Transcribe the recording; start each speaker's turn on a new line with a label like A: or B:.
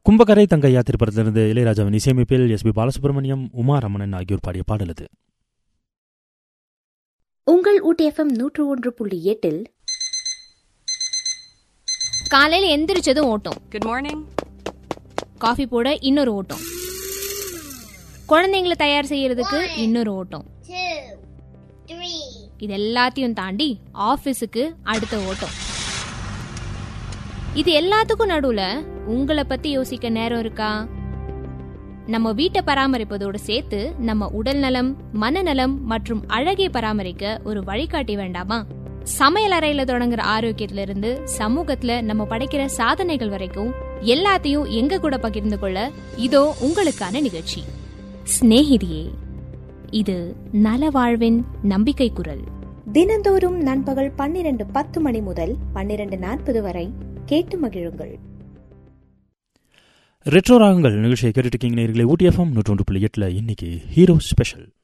A: கும்பகரை தங்கையா திரைப்படத்திலிருந்து இளையராஜாவின் இசையமைப்பில் எஸ் பி பாலசுப்ரமணியம் உமா ரமணன் ஆகியோர் பாடிய பாடல் அது
B: உங்கள் ஊட்டி எஃப்எம் நூற்று ஒன்று புள்ளி எட்டில்
C: காலையில எந்திரிச்சதும் ஓட்டம்
D: Good morning.
C: காஃபி போட இன்னொரு ஓட்டம் குழந்தைங்களை தயார் செய்யறதுக்கு இன்னொரு ஓட்டம் இது எல்லாத்தையும் தாண்டி ஆபீஸுக்கு அடுத்த ஓட்டம் இது எல்லாத்துக்கும் நடுவுல உங்களை பத்தி யோசிக்க நேரம் இருக்கா நம்ம வீட்டை பராமரிப்பதோடு சேர்த்து நம்ம உடல் நலம் மனநலம் மற்றும் அழகை பராமரிக்க ஒரு வழிகாட்டி வேண்டாமா சமையல் அறையில தொடங்குற ஆரோக்கியத்துல இருந்து சமூகத்துல நம்ம படைக்கிற சாதனைகள் வரைக்கும் எல்லாத்தையும் எங்க கூட பகிர்ந்து கொள்ள இதோ உங்களுக்கான நிகழ்ச்சி சிநேகிதியே இது நல வாழ்வின் நம்பிக்கை குரல்
B: தினந்தோறும் நண்பகல் பன்னிரண்டு பத்து மணி முதல் பன்னிரண்டு நாற்பது வரை கேட்டு மகிழுங்கள்
A: ரெட்ரோ ராகங்கள் நிகழ்ச்சியை கேட்டுட்டு இருக்கீங்க நேயர்களே ஊட்டி எஃப்எம் நூற்றொன்று புள்ளி எட்டில் இன்னைக்கு ஹீரோ ஸ்பெஷல்